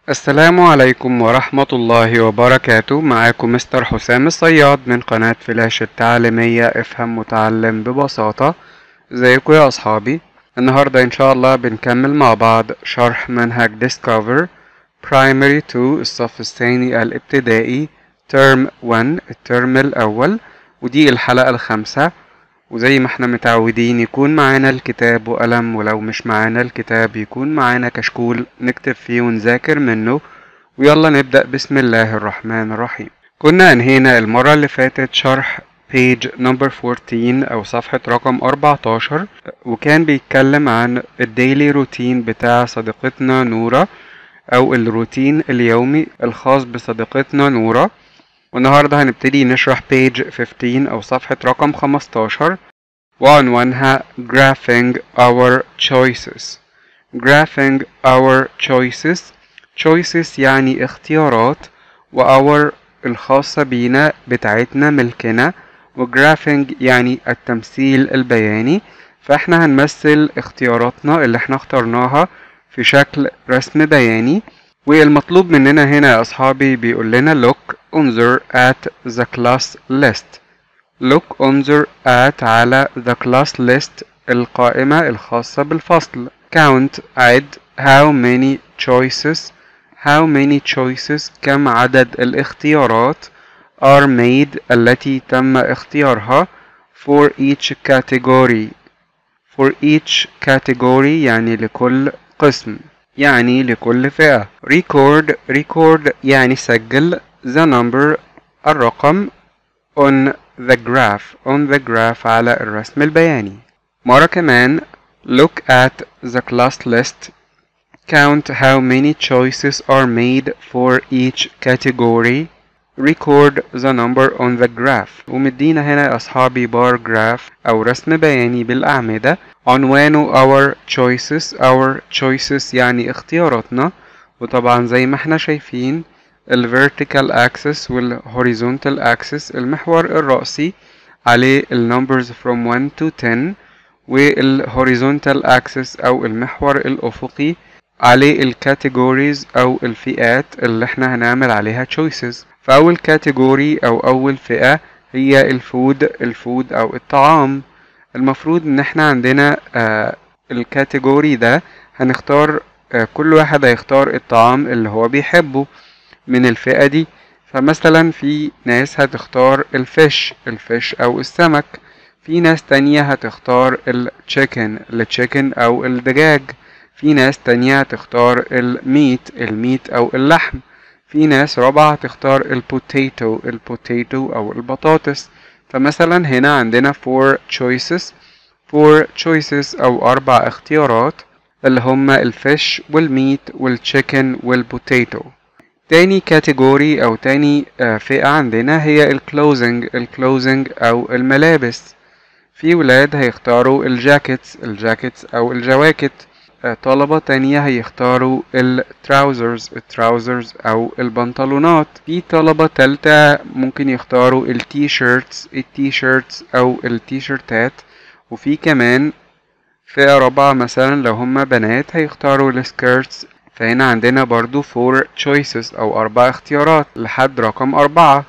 السلام عليكم ورحمة الله وبركاته معاكم مستر حسام الصياد من قناة فلاش التعليمية افهم متعلم ببساطة ازيكم يا اصحابي النهاردة ان شاء الله بنكمل مع بعض شرح منهج Discover Primary 2 الصف الثاني الابتدائي Term 1 الترم الاول ودي الحلقة الخامسة وزي ما احنا متعودين يكون معانا الكتاب وقلم ولو مش معانا الكتاب يكون معانا كشكول نكتب فيه ونذاكر منه ويلا نبدأ بسم الله الرحمن الرحيم كنا انهينا المرة اللي فاتت شرح page number 14 او صفحة رقم 14 وكان بيتكلم عن الديلي روتين بتاع صديقتنا نورة او الروتين اليومي الخاص بصديقتنا نورة والنهاردة هنبتدي نشرح page 15 أو صفحة رقم 15 وعنوانها Graphing Our Choices Graphing Our Choices Choices يعني اختيارات و Our الخاصة بينا بتاعتنا ملكنا و Graphing يعني التمثيل البياني فاحنا هنمثل اختياراتنا اللي احنا اخترناها في شكل رسم بياني والمطلوب مننا هنا يا أصحابي بيقول لنا look انظر at the class list look انظر at على the class list القائمة الخاصة بالفصل count عد how many choices how many choices كم عدد الاختيارات are made التي تم اختيارها for each category for each category يعني لكل قسم يعني لكل فئة record record يعني سجل the number الرقم on the graph on the graph على الرسم البياني مرة كمان look at the class list count how many choices are made for each category record the number on the graph ومدينا هنا يا أصحابي بار جراف أو رسم بياني بالأعمدة عنوانه our choices our choices يعني اختياراتنا وطبعا زي ما احنا شايفين ال vertical axis وال horizontal axis المحور الرأسي عليه ال numbers from 1 to 10 وال horizontal axis أو المحور الأفقي عليه ال categories أو الفئات اللي احنا هنعمل عليها choices فأول category أو أول فئة هي الفود الفود أو الطعام المفروض ان احنا عندنا آه الكاتيجوري ده هنختار آه كل واحد هيختار الطعام اللي هو بيحبه من الفئة دي فمثلا في ناس هتختار الفيش الفيش او السمك في ناس تانية هتختار التشيكن التشيكن او الدجاج في ناس تانية هتختار الميت الميت او اللحم في ناس رابعة هتختار البوتيتو البوتيتو او البطاطس فمثلا هنا عندنا four choices four choices أو أربع اختيارات اللي هما الفيش والميت والتشيكن والبوتيتو تاني كاتيجوري أو تاني فئة عندنا هي الكلوزنج الكلوزنج أو الملابس في ولاد هيختاروا الجاكيتس الجاكيتس أو الجواكت طلبة تانية هيختاروا التراوزرز التراوزرز أو البنطلونات في طلبة تالتة ممكن يختاروا التي شيرتس التي شيرتس أو التي شيرتات وفي كمان فئة رابعة مثلا لو هما بنات هيختاروا السكيرتس فهنا عندنا برضو four choices أو أربع اختيارات لحد رقم أربعة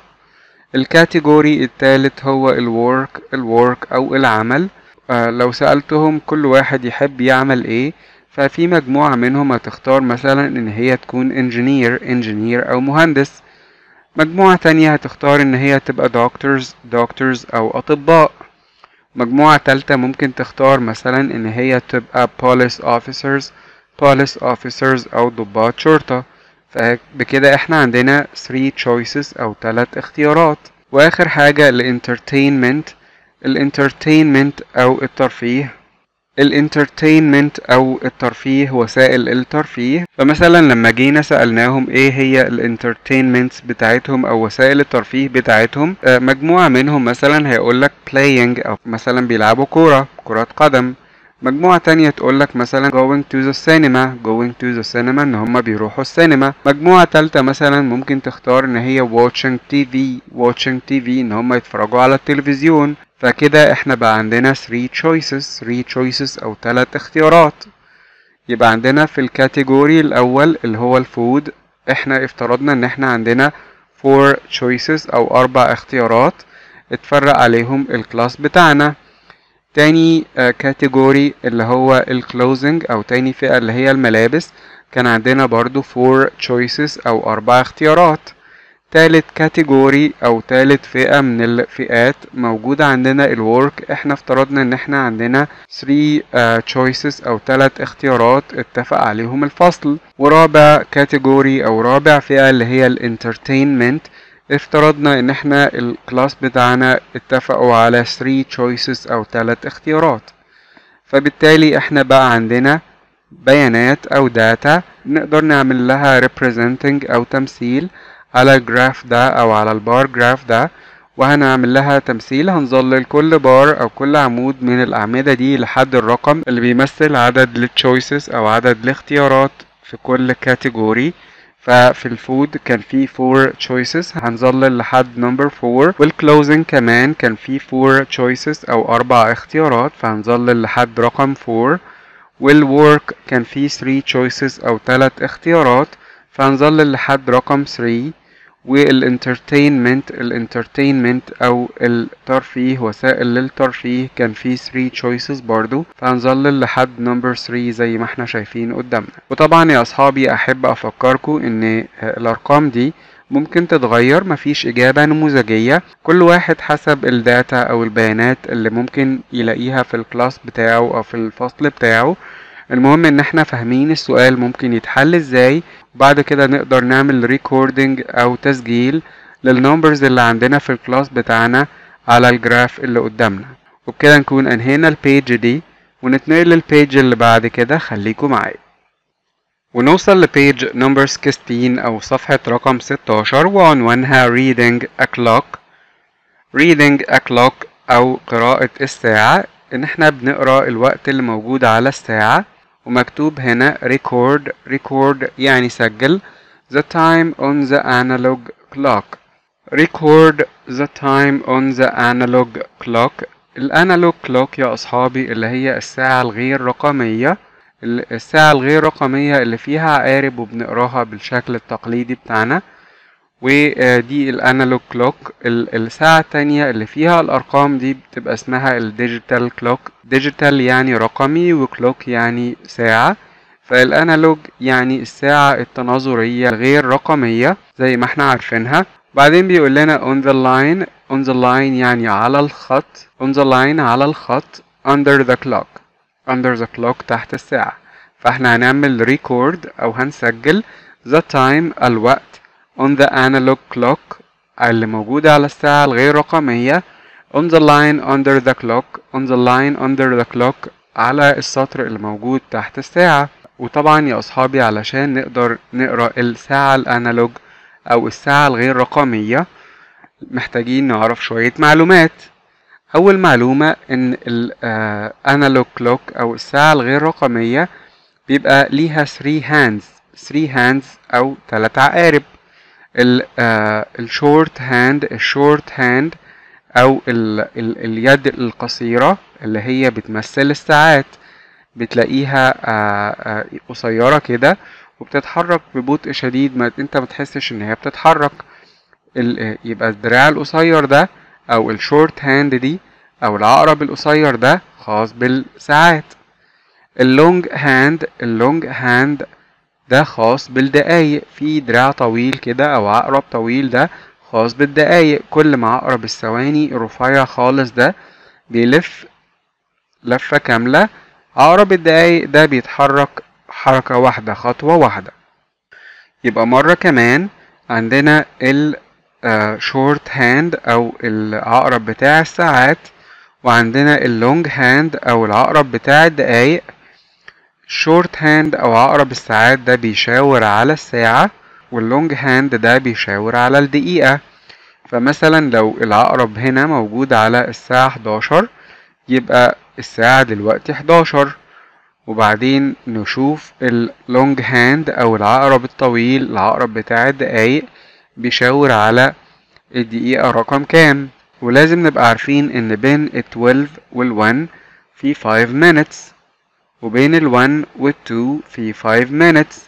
الكاتيجوري التالت هو الورك الورك أو العمل آه لو سألتهم كل واحد يحب يعمل ايه ففي مجموعة منهم هتختار مثلا ان هي تكون انجينير انجينير او مهندس مجموعة تانية هتختار ان هي تبقى دكتورز دكتورز او اطباء مجموعة تالتة ممكن تختار مثلا ان هي تبقى police officers police officers او ضباط شرطة فبكده احنا عندنا 3 choices او 3 اختيارات واخر حاجة الانترتينمنت الانترتينمنت او الترفيه الانترتينمنت او الترفيه وسائل الترفيه فمثلا لما جينا سألناهم ايه هي الانترتينمنت بتاعتهم او وسائل الترفيه بتاعتهم مجموعة منهم مثلا هيقولك playing او مثلا بيلعبوا كورة كرة قدم مجموعة تانية تقولك مثلا going to the cinema going to the cinema ان هما بيروحوا السينما مجموعة تالتة مثلا ممكن تختار ان هي watching TV watching TV ان هما يتفرجوا على التلفزيون فكده احنا بقى عندنا 3 choices 3 choices او 3 اختيارات يبقى عندنا في الكاتيجوري الاول اللي هو الفود احنا افترضنا ان احنا عندنا four choices او اربع اختيارات اتفرق عليهم الكلاس بتاعنا تاني كاتيجوري اللي هو الكلوزنج او تاني فئة اللي هي الملابس كان عندنا برضو four choices او اربع اختيارات تالت كاتيجوري او تالت فئة من الفئات موجودة عندنا الورك احنا افترضنا ان احنا عندنا 3 uh, choices او تلات اختيارات اتفق عليهم الفصل ورابع كاتيجوري او رابع فئة اللي هي الانترتينمنت افترضنا ان احنا الكلاس بتاعنا اتفقوا على 3 choices او تلات اختيارات فبالتالي احنا بقى عندنا بيانات او داتا نقدر نعمل لها representing او تمثيل على الجراف ده او على البار جراف ده وهنعمل لها تمثيل هنظلل كل بار او كل عمود من الاعمدة دي لحد الرقم اللي بيمثل عدد التشويسز او عدد الاختيارات في كل كاتيجوري ففي الفود كان في 4 choices هنظلل لحد نمبر 4 والكلوزنج كمان كان في 4 choices او اربع اختيارات فهنظلل لحد رقم 4 والورك كان في 3 choices او 3 اختيارات فهنظلل لحد رقم 3 والانترتينمنت الانترتينمنت او الترفيه وسائل للترفيه كان فيه 3 choices برضو فهنظلل لحد نمبر 3 زي ما احنا شايفين قدامنا وطبعا يا اصحابي احب افكركم ان الارقام دي ممكن تتغير مفيش إجابة نموذجية كل واحد حسب الداتا أو البيانات اللي ممكن يلاقيها في الكلاس بتاعه أو في الفصل بتاعه المهم ان احنا فاهمين السؤال ممكن يتحل ازاي وبعد كده نقدر نعمل ريكوردنج او تسجيل للنمبرز اللي عندنا في الكلاس بتاعنا على الجراف اللي قدامنا وبكده نكون انهينا البيج دي ونتنقل للبيج اللي بعد كده خليكم معايا ونوصل لبيج نمبر 16 او صفحة رقم 16 وعنوانها reading a clock reading a clock او قراءة الساعة ان احنا بنقرا الوقت اللي موجود على الساعة ومكتوب هنا record record يعني سجل the time on the analog clock record the time on the analog clock الانالوج كلوك يا اصحابي اللي هي الساعة الغير رقمية الساعة الغير رقمية اللي فيها عقارب وبنقراها بالشكل التقليدي بتاعنا ودي الانالوج كلوك الساعة التانية اللي فيها الارقام دي بتبقى اسمها الديجيتال كلوك ديجيتال يعني رقمي وكلوك يعني ساعة فالانالوج يعني الساعة التناظرية الغير رقمية زي ما احنا عارفينها بعدين بيقول لنا on the line on the line يعني على الخط on the line على الخط under the clock under the clock تحت الساعة فاحنا هنعمل record او هنسجل the time الوقت on the analog clock اللي موجودة على الساعة الغير رقمية on the line under the clock on the line under the clock على السطر اللي موجود تحت الساعة وطبعا يا أصحابي علشان نقدر نقرأ الساعة الأنالوج أو الساعة الغير رقمية محتاجين نعرف شوية معلومات أول معلومة إن الأنالوج كلوك أو الساعة الغير رقمية بيبقى ليها 3 hands 3 hands أو 3 عقارب الشورت هاند الشورت هاند او ال ال اليد القصيرة اللي هي بتمثل الساعات بتلاقيها قصيرة كده وبتتحرك ببطء شديد ما انت ما تحسش ان هي بتتحرك يبقى الدراع القصير ده او الشورت هاند دي او العقرب القصير ده خاص بالساعات اللونج هاند اللونج هاند ده خاص بالدقايق في دراع طويل كده او عقرب طويل ده خاص بالدقايق كل ما عقرب الثواني الرفيع خالص ده بيلف لفة كاملة عقرب الدقايق ده بيتحرك حركة واحدة خطوة واحدة يبقى مرة كمان عندنا ال شورت هاند او العقرب بتاع الساعات وعندنا اللونج هاند او العقرب بتاع الدقايق شورت هاند او عقرب الساعات ده بيشاور على الساعة واللونج هاند ده بيشاور على الدقيقة فمثلا لو العقرب هنا موجود على الساعة 11 يبقى الساعة دلوقتي 11 وبعدين نشوف اللونج هاند او العقرب الطويل العقرب بتاع الدقايق بيشاور على الدقيقة رقم كام ولازم نبقى عارفين ان بين ال 12 وال 1 في 5 minutes وبين ال 1 وال 2 في 5 minutes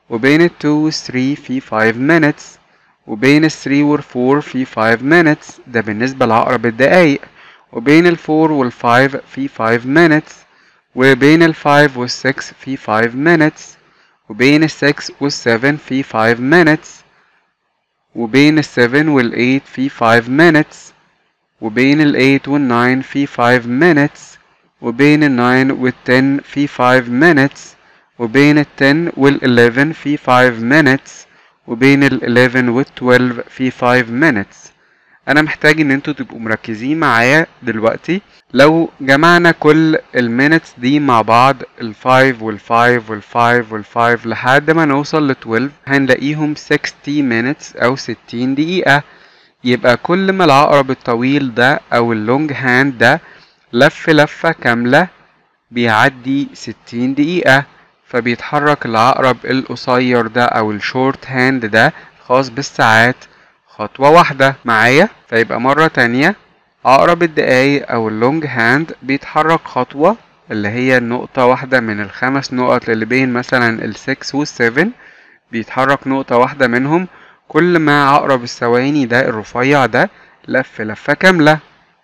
وبين ال 2 وال 3 في 5 minutes وبين ال 3 وال 4 في 5 minutes ده بالنسبة لعقرب الدقايق وبين ال 4 وال 5 في 5 minutes وبين ال 5 وال 6 في 5 minutes وبين ال 6 وال 7 في 5 minutes وبين ال 7 وال 8 في 5 minutes وبين ال 8 وال 9 في 5 minutes وبين ال 9 وال 10 في 5 minutes وبين ال 10 وال 11 في 5 minutes وبين ال 11 وال 12 في 5 minutes انا محتاج ان انتوا تبقوا مركزين معايا دلوقتي لو جمعنا كل المينتس دي مع بعض ال 5 وال 5 وال 5 وال 5 لحد ما نوصل ل 12 هنلاقيهم 60 minutes او 60 دقيقة يبقى كل ما العقرب الطويل ده او اللونج هاند ده لف لفة كاملة بيعدي 60 دقيقة فبيتحرك العقرب القصير ده او الشورت هاند ده خاص بالساعات خطوة واحدة معايا فيبقى مرة تانية عقرب الدقايق او اللونج هاند بيتحرك خطوة اللي هي نقطة واحدة من الخمس نقط اللي بين مثلا ال 6 وال 7 بيتحرك نقطة واحدة منهم كل ما عقرب الثواني ده الرفيع ده لف لفة كاملة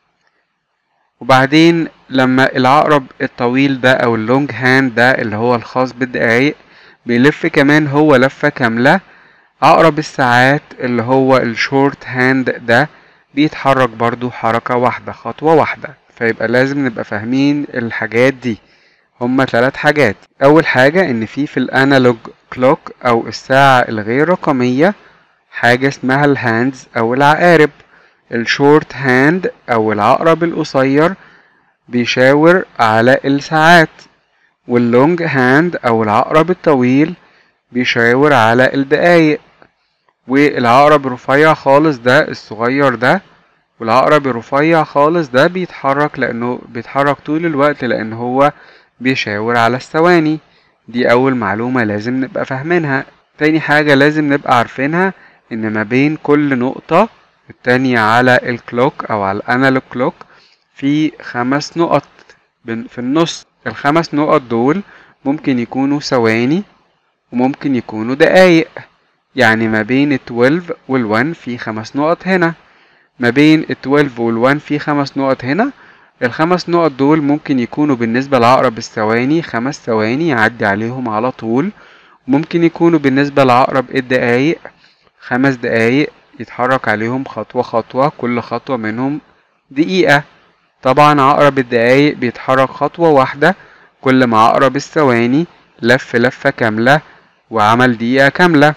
وبعدين لما العقرب الطويل ده او اللونج هاند ده اللي هو الخاص بالدقايق بيلف كمان هو لفة كاملة عقرب الساعات اللي هو الشورت هاند ده بيتحرك برضو حركة واحدة خطوة واحدة فيبقى لازم نبقى فاهمين الحاجات دي هما ثلاث حاجات اول حاجة ان في في الانالوج كلوك او الساعة الغير رقمية حاجة اسمها الهاندز او العقارب الشورت هاند او العقرب القصير بيشاور على الساعات واللونج هاند او العقرب الطويل بيشاور على الدقايق والعقرب الرفيع خالص ده الصغير ده والعقرب الرفيع خالص ده بيتحرك لانه بيتحرك طول الوقت لان هو بيشاور على الثواني دي اول معلومة لازم نبقى فاهمينها تاني حاجة لازم نبقى عارفينها ان ما بين كل نقطة التانية على الكلوك او على الانالوج كلوك في خمس نقط في النص الخمس نقط دول ممكن يكونوا ثواني وممكن يكونوا دقايق يعني ما بين ال 12 وال 1 في خمس نقط هنا ما بين ال 12 وال 1 في خمس نقط هنا الخمس نقط دول ممكن يكونوا بالنسبة لعقرب الثواني خمس ثواني يعدي عليهم على طول ممكن يكونوا بالنسبة لعقرب الدقايق خمس دقايق يتحرك عليهم خطوة خطوة كل خطوة منهم دقيقة طبعا عقرب الدقايق بيتحرك خطوة واحدة كل ما عقرب الثواني لف لفة كاملة وعمل دقيقة كاملة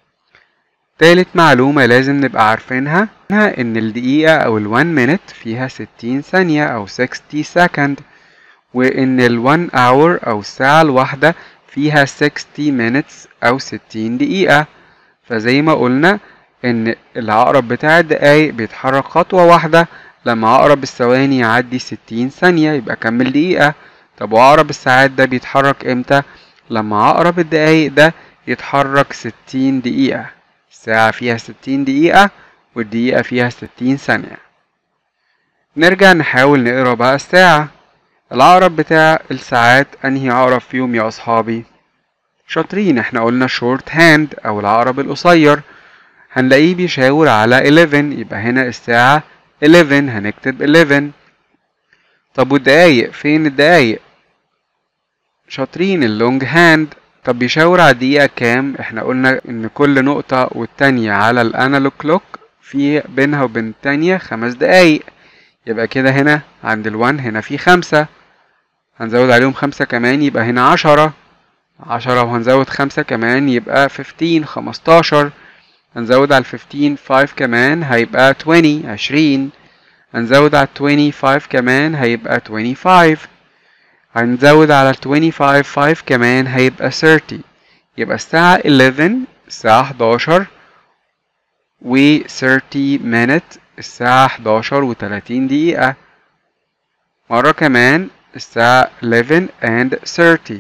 تالت معلومة لازم نبقى عارفينها ان الدقيقة او ال 1 minute فيها 60 ثانية او 60 second وان ال 1 hour او الساعة الواحدة فيها 60 minutes او 60 دقيقة فزي ما قلنا ان العقرب بتاع الدقايق بيتحرك خطوة واحدة لما عقرب الثواني يعدي 60 ثانية يبقى كمل دقيقة طب وعقرب الساعات ده بيتحرك امتى لما عقرب الدقايق ده يتحرك 60 دقيقة الساعة فيها 60 دقيقة والدقيقة فيها 60 ثانية نرجع نحاول نقرا بقى الساعة العقرب بتاع الساعات انهي عقرب فيهم يا اصحابي شاطرين احنا قلنا شورت هاند او العقرب القصير هنلاقيه بيشاور على 11 يبقى هنا الساعة 11 هنكتب 11 طب والدقايق فين الدقايق شاطرين اللونج هاند طب بيشاور على الدقيقة كام احنا قلنا ان كل نقطة والتانية على الانالوج كلوك في بينها وبين التانية خمس دقايق يبقى كده هنا عند الوان هنا في خمسة هنزود عليهم خمسة كمان يبقى هنا عشرة عشرة وهنزود خمسة كمان يبقى فيفتين خمستاشر هنزود على الفيفتين فايف كمان هيبقى تويني عشرين هنزود على التويني فايف كمان هيبقى تويني فايف هنزود على ال 25 5 كمان هيبقى 30 يبقى الساعة 11 الساعة 11 و 30 minute الساعة 11 و 30 دقيقة مرة كمان الساعة 11 and 30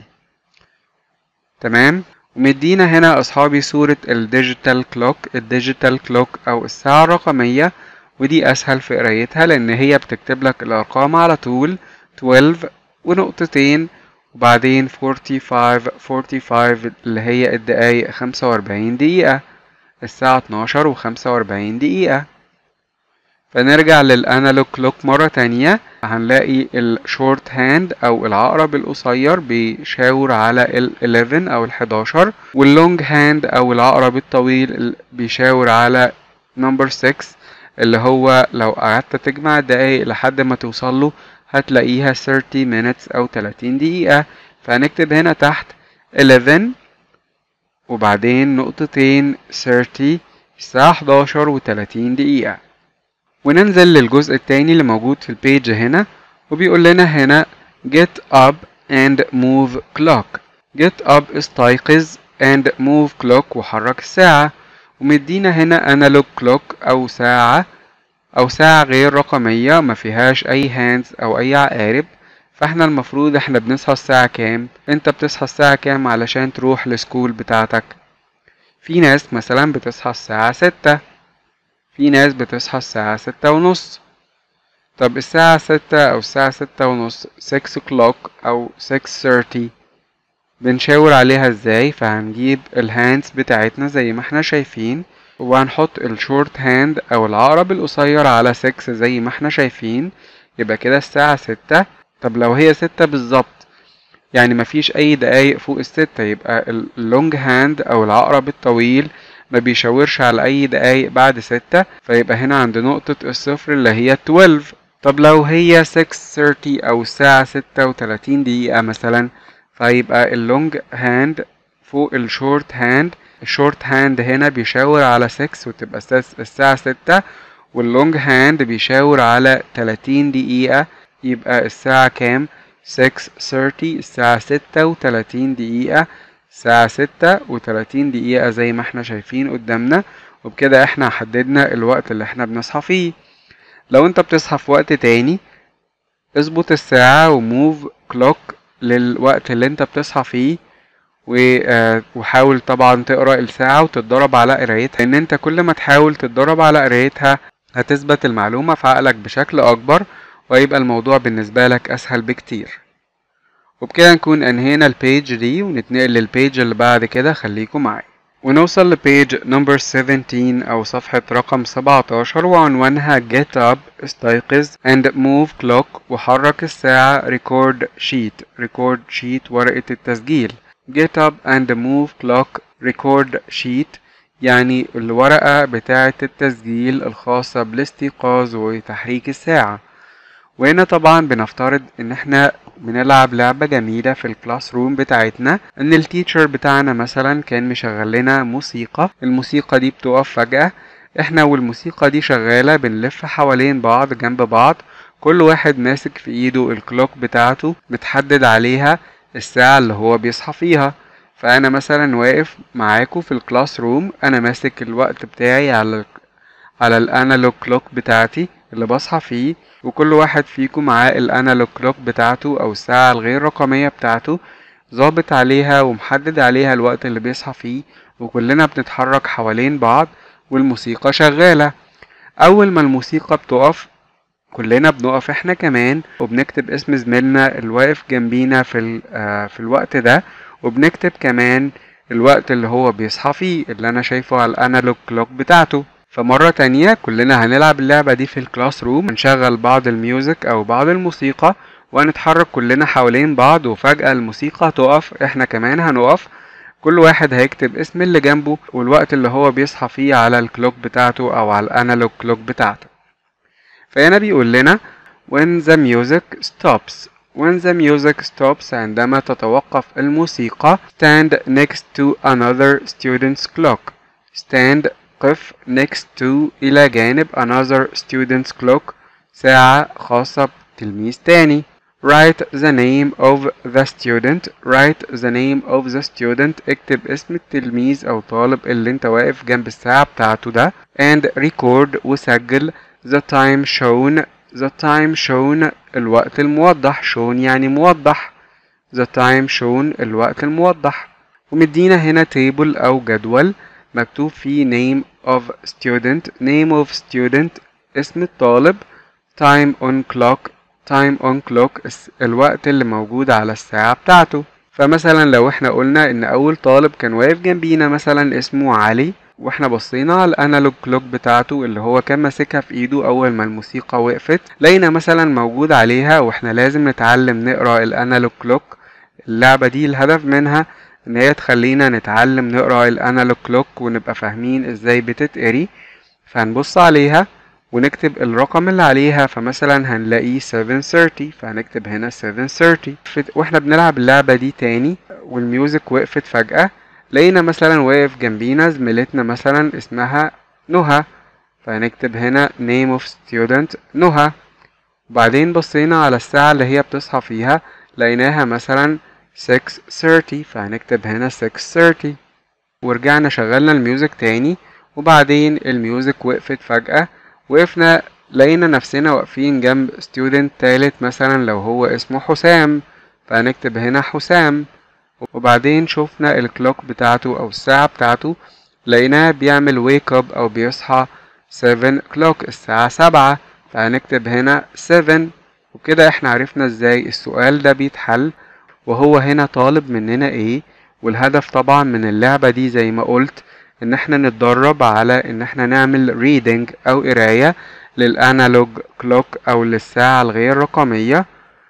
تمام ومدينا هنا أصحابي صورة الديجيتال كلوك الديجيتال كلوك أو الساعة الرقمية ودي أسهل في قرايتها لأن هي بتكتب لك الأرقام على طول 12 ونقطتين وبعدين 45 45 اللي هي الدقايق 45 دقيقة الساعة 12 و 45 دقيقة فنرجع للانالوج كلوك مرة تانية هنلاقي الشورت هاند او العقرب القصير بيشاور على ال 11 او ال 11 واللونج هاند او العقرب الطويل بيشاور على نمبر 6 اللي هو لو قعدت تجمع الدقايق لحد ما توصل له هتلاقيها 30 minutes او 30 دقيقة فهنكتب هنا تحت 11 وبعدين نقطتين 30 الساعة 11 و 30 دقيقة وننزل للجزء التاني اللي موجود في البيج هنا وبيقول لنا هنا get up and move clock get up استيقظ and move clock وحرك الساعة ومدينا هنا analog clock أو ساعة أو ساعة غير رقمية ما فيهاش أي hands أو أي عقارب فاحنا المفروض احنا بنصحى الساعة كام انت بتصحى الساعة كام علشان تروح لسكول بتاعتك في ناس مثلا بتصحى الساعة ستة في ناس بتصحى الساعة ستة ونص طب الساعة ستة أو الساعة ستة ونص 6 o'clock أو 6:30 بنشاور عليها ازاي فهنجيب الهاندز بتاعتنا زي ما احنا شايفين وهنحط الشورت هاند أو العقرب القصير على 6 زي ما احنا شايفين يبقى كده الساعة ستة طب لو هي ستة بالظبط يعني مفيش أي دقايق فوق الستة يبقى اللونج هاند أو العقرب الطويل ما بيشاورش على أي دقايق بعد ستة فيبقى هنا عند نقطة الصفر اللي هي 12 طب لو هي 6:30 أو الساعة ستة وتلاتين دقيقة مثلا فيبقى اللونج هاند فوق الشورت هاند الشورت هاند هنا بيشاور على 6 وتبقى الساعة ستة واللونج هاند بيشاور على 30 دقيقة يبقى الساعة كام 6:30 الساعة ستة وتلاتين دقيقة الساعة ستة وتلاتين دقيقة زي ما احنا شايفين قدامنا وبكده احنا حددنا الوقت اللي احنا بنصحى فيه لو انت بتصحى في وقت تاني اظبط الساعة وموف كلوك للوقت اللي انت بتصحى فيه وحاول طبعا تقرا الساعة وتتدرب على قرايتها لان انت كل ما تحاول تتدرب على قرايتها هتثبت المعلومة في عقلك بشكل اكبر ويبقى الموضوع بالنسبة لك اسهل بكتير وبكده نكون انهينا البيج دي ونتنقل للبيج اللي بعد كده خليكم معايا ونوصل لبيج نمبر 17 أو صفحة رقم 17 وعنوانها Get Up استيقظ and Move Clock وحرك الساعة Record Sheet Record Sheet ورقة التسجيل Get Up and Move Clock Record Sheet يعني الورقة بتاعة التسجيل الخاصة بالاستيقاظ وتحريك الساعة وهنا طبعا بنفترض ان احنا بنلعب لعبة جميلة في الكلاس روم بتاعتنا ان التيتشر بتاعنا مثلا كان مشغل لنا موسيقى الموسيقى دي بتقف فجأة احنا والموسيقى دي شغالة بنلف حوالين بعض جنب بعض كل واحد ماسك في ايده الكلوك بتاعته متحدد عليها الساعة اللي هو بيصحى فيها فانا مثلا واقف معاكم في الكلاس روم انا ماسك الوقت بتاعي على على الانالوج كلوك بتاعتي اللي بصحى فيه وكل واحد فيكم معاه الانالوج كلوك بتاعته او الساعة الغير رقمية بتاعته ظابط عليها ومحدد عليها الوقت اللي بيصحى فيه وكلنا بنتحرك حوالين بعض والموسيقى شغالة اول ما الموسيقى بتقف كلنا بنقف احنا كمان وبنكتب اسم زميلنا الواقف جنبينا في, في الوقت ده وبنكتب كمان الوقت اللي هو بيصحى فيه اللي انا شايفه على الانالوج كلوك بتاعته فمرة تانية كلنا هنلعب اللعبة دي في الكلاس روم هنشغل بعض الميوزك أو بعض الموسيقى وهنتحرك كلنا حوالين بعض وفجأة الموسيقى تقف احنا كمان هنقف كل واحد هيكتب اسم اللي جنبه والوقت اللي هو بيصحى فيه على الكلوك بتاعته أو على الانالوج كلوك بتاعته فهنا بيقول لنا when the music stops when the music stops عندما تتوقف الموسيقى stand next to another student's clock stand قف next to إلى جانب another student's clock ساعة خاصة بتلميذ تاني write the name of the student write the name of the student اكتب اسم التلميذ أو طالب اللي انت واقف جنب الساعة بتاعته ده and record وسجل the time shown the time shown الوقت الموضح shown يعني موضح the time shown الوقت الموضح ومدينا هنا table أو جدول مكتوب فيه name of student name of student اسم الطالب time on clock time on clock الوقت اللي موجود على الساعة بتاعته فمثلا لو احنا قلنا ان اول طالب كان واقف جنبينا مثلا اسمه علي واحنا بصينا على الانالوج كلوك بتاعته اللي هو كان ماسكها في ايده اول ما الموسيقى وقفت لقينا مثلا موجود عليها واحنا لازم نتعلم نقرا الانالوج كلوك اللعبة دي الهدف منها ان هي تخلينا نتعلم نقرا الانالوج كلوك ونبقى فاهمين ازاي بتتقري فهنبص عليها ونكتب الرقم اللي عليها فمثلا هنلاقيه 730 فهنكتب هنا 730 واحنا بنلعب اللعبة دي تاني والميوزك وقفت فجأة لقينا مثلا واقف جنبينا زميلتنا مثلا اسمها نهى فهنكتب هنا name of student نهى وبعدين بصينا على الساعة اللي هي بتصحى فيها لقيناها مثلا 6:30 فهنكتب هنا 6:30 ورجعنا شغلنا الميوزك تاني وبعدين الميوزك وقفت فجأة وقفنا لقينا نفسنا واقفين جنب ستودنت تالت مثلا لو هو اسمه حسام فهنكتب هنا حسام وبعدين شفنا الكلوك بتاعته او الساعة بتاعته لقيناه بيعمل ويك اب او بيصحى 7 كلوك الساعة سبعة فهنكتب هنا 7 وكده احنا عرفنا ازاي السؤال ده بيتحل وهو هنا طالب مننا ايه والهدف طبعا من اللعبة دي زي ما قلت ان احنا نتدرب على ان احنا نعمل ريدنج او قراية للانالوج كلوك او للساعة الغير رقمية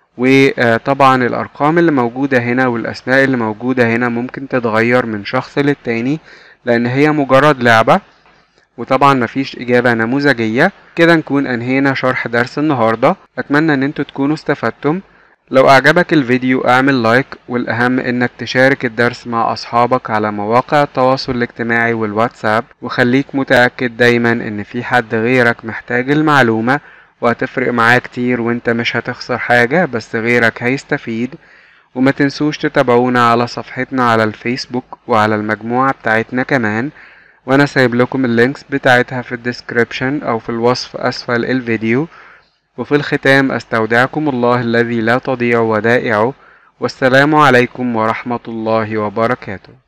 وطبعا الارقام اللي موجودة هنا والاسماء اللي موجودة هنا ممكن تتغير من شخص للتاني لان هي مجرد لعبة وطبعا مفيش اجابة نموذجية كده نكون انهينا شرح درس النهاردة اتمنى ان انتوا تكونوا استفدتم لو أعجبك الفيديو اعمل لايك والأهم إنك تشارك الدرس مع أصحابك على مواقع التواصل الاجتماعي والواتساب وخليك متأكد دايما إن في حد غيرك محتاج المعلومة وهتفرق معاه كتير وانت مش هتخسر حاجة بس غيرك هيستفيد وما تنسوش تتابعونا على صفحتنا على الفيسبوك وعلى المجموعة بتاعتنا كمان وانا سايب لكم اللينكس بتاعتها في الديسكريبشن او في الوصف اسفل الفيديو وفي الختام استودعكم الله الذي لا تضيع ودائعه والسلام عليكم ورحمة الله وبركاته